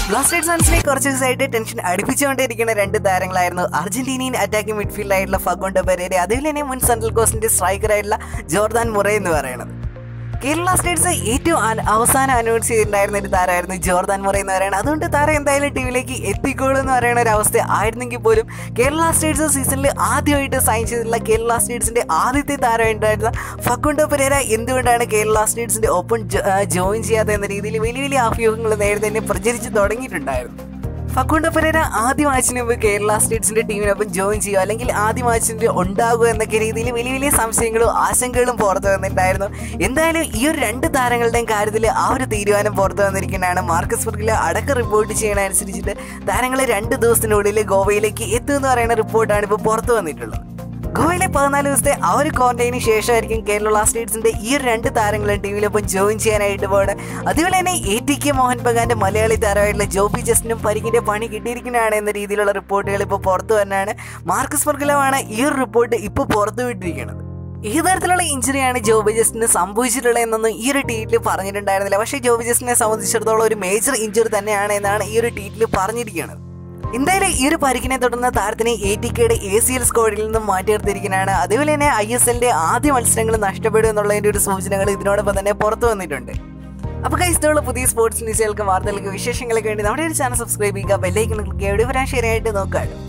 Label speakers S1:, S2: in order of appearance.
S1: Blasters ഫാൻസിനെ കുറച്ച് ദിവസമായിട്ട് tension അടുപ്പിച്ചുകൊണ്ടിരിക്കുന്ന രണ്ട് താരങ്ങളായിരുന്നു അർജന്റീനിയൻ അറ്റാക്കിംഗ് മിഡ്ഫീൽഡ് ആയിട്ടുള്ള ഫഗോണ്ടോ പെരേര അതേപോലെ തന്നെ മുൻ സെൻട്രൽ കോസ്റ്റിന്റെ സ്ട്രൈക്കർ ആയിട്ടുള്ള ജോർദാൻ മുറേ എന്ന് പറയുന്നത് കേരള ബ്ലാസ്റ്റേഴ്സ് ഏറ്റവും അന- അവസാനം അനൗൺസ് ചെയ്തിട്ടുണ്ടായിരുന്ന ഒരു താരമായിരുന്നു ജോർദാൻ മുറ എന്ന് പറയുന്നത് അതുകൊണ്ട് താരം എന്തായാലും ടീമിലേക്ക് എത്തിക്കോളും എന്ന് പറയുന്ന ഒരു അവസ്ഥ ആയിരുന്നെങ്കിൽ പോലും കേരള ബ്ലാസ്റ്റേഴ്സ് സീസണിൽ ആദ്യമായിട്ട് സൈൻ ചെയ്തിട്ടുള്ള കേരള ബ്ലാസ്റ്റേഴ്സിന്റെ ആദ്യത്തെ താരമായിട്ടുണ്ടായിരുന്ന ഫക്കുണ്ടോ പെരേര എന്തുകൊണ്ടാണ് കേരള ബ്ലാസ്റ്റേഴ്സിന്റെ ഒപ്പം ജോ- ആ, ജോയിൻ ചെയ്യാത്ത എന്ന രീതിയിൽ വലിയ വലിയ അഭ്യൂഹങ്ങൾ നേരത്തെ തന്നെ പ്രചരിച്ച് തുടങ്ങിയിട്ടുണ്ടായിരുന്നു ഫക്കുണ്ടോ പെരേര ആദ്യ മാച്ചിന് മുമ്പ് കേരള സ്റ്റേറ്റ്സിന്റെ ടീമിനൊപ്പം ജോയിൻ ചെയ്യുക അല്ലെങ്കിൽ ആദ്യ മാച്ചിന് ഉണ്ടാകുക എന്നൊക്കെ രീതിയിൽ വലിയ വലിയ സംശയങ്ങളും ആശങ്കകളും പുറത്തു വന്നിട്ടുണ്ടായിരുന്നു എന്തായാലും ഈ ഒരു രണ്ട് താരങ്ങളുടെയും കാര്യത്തിൽ ആ ഒരു തീരുമാനം പുറത്തു വന്നിരിക്കുന്നതാണ് മാർക്കസ് ഫുർഗിലെ അടക്കം റിപ്പോർട്ട് ചെയ്യണ അനുസരിച്ചിട്ട് താരങ്ങൾ രണ്ട് ദിവസത്തിനുള്ളിൽ ഗോവയിലേക്ക് എത്തുമെന്ന് പറയുന്ന റിപ്പോർട്ടാണ് ഇപ്പോൾ പുറത്തു വന്നിട്ടുള്ളത് ഗോവയിലെ പതിനാല് ദിവസത്തെ ആ ഒരു ക്വാറന്റൈന് ശേഷമായിരിക്കും കേരള ബ്ലാസ്റ്റേഴ്സിന്റെ ഈ ഒരു രണ്ട് താരങ്ങളും ടീമിലൊപ്പം ജോയിൻ ചെയ്യാനായിട്ട് പോകുന്നത് അതുപോലെ തന്നെ എ ടി കെ മോഹൻ ബഗാന്റെ മലയാളി താരമായിട്ടുള്ള ജോബി ജസ്റ്റിനും പരിക്കിന്റെ പണി കിട്ടിയിരിക്കുന്നതാണ് എന്ന രീതിയിലുള്ള റിപ്പോർട്ടുകൾ ഇപ്പോൾ പുറത്തു വന്നാണ് മാർക്കസ് ഫർഗുലമാണ് ഈ ഒരു റിപ്പോർട്ട് ഇപ്പോൾ പുറത്തു വിട്ടിരിക്കുന്നത് ഏത് തരത്തിലുള്ള ഇഞ്ചുറിയാണ് ജോബി ജസ്റ്റിന് സംഭവിച്ചിട്ടുള്ളത് എന്നൊന്നും ഈ ഒരു ട്വീറ്റിൽ പറഞ്ഞിട്ടുണ്ടായിരുന്നില്ല പക്ഷേ ജോബി ജസ്റ്റിനെ സംബന്ധിച്ചിടത്തോളം ഒരു മേജർ ഇഞ്ചുറി തന്നെയാണ് എന്നാണ് ഈ ഒരു ട്വീറ്റിൽ പറഞ്ഞിരിക്കുന്നത് എന്തായാലും ഈ ഒരു പരിക്കിനെ തുടർന്ന് താരത്തിനെ എ ടി കെയുടെ എ സി എൽ സ്ക്വാഡിൽ നിന്നും മാറ്റി നിർത്തിയിരിക്കുന്നതാണ് അതേപോലെ തന്നെ ഐ എസ് എല്ലിന്റെ ആദ്യ മത്സരങ്ങൾ നഷ്ടപ്പെടും എന്നുള്ളതിന്റെ ഒരു സൂചനകൾ ഇതിനോടൊപ്പം തന്നെ പുറത്തു വന്നിട്ടുണ്ട് അപ്പോൾ കൈസ്തുള്ള പുതിയ സ്പോർട്സ് ന്യൂസുകൾക്കും വാർത്തകൾക്കും വിശേഷങ്ങൾക്ക് വേണ്ടി നമ്മുടെ ഒരു ചാനൽ സബ്സ്ക്രൈബ് ചെയ്യുക ബെല്ലൈക്കൺ ക്ലിക്ക് ചെയ്യുക ഇവിടെ വരാൻ ശരിയായിട്ട് നോക്കാം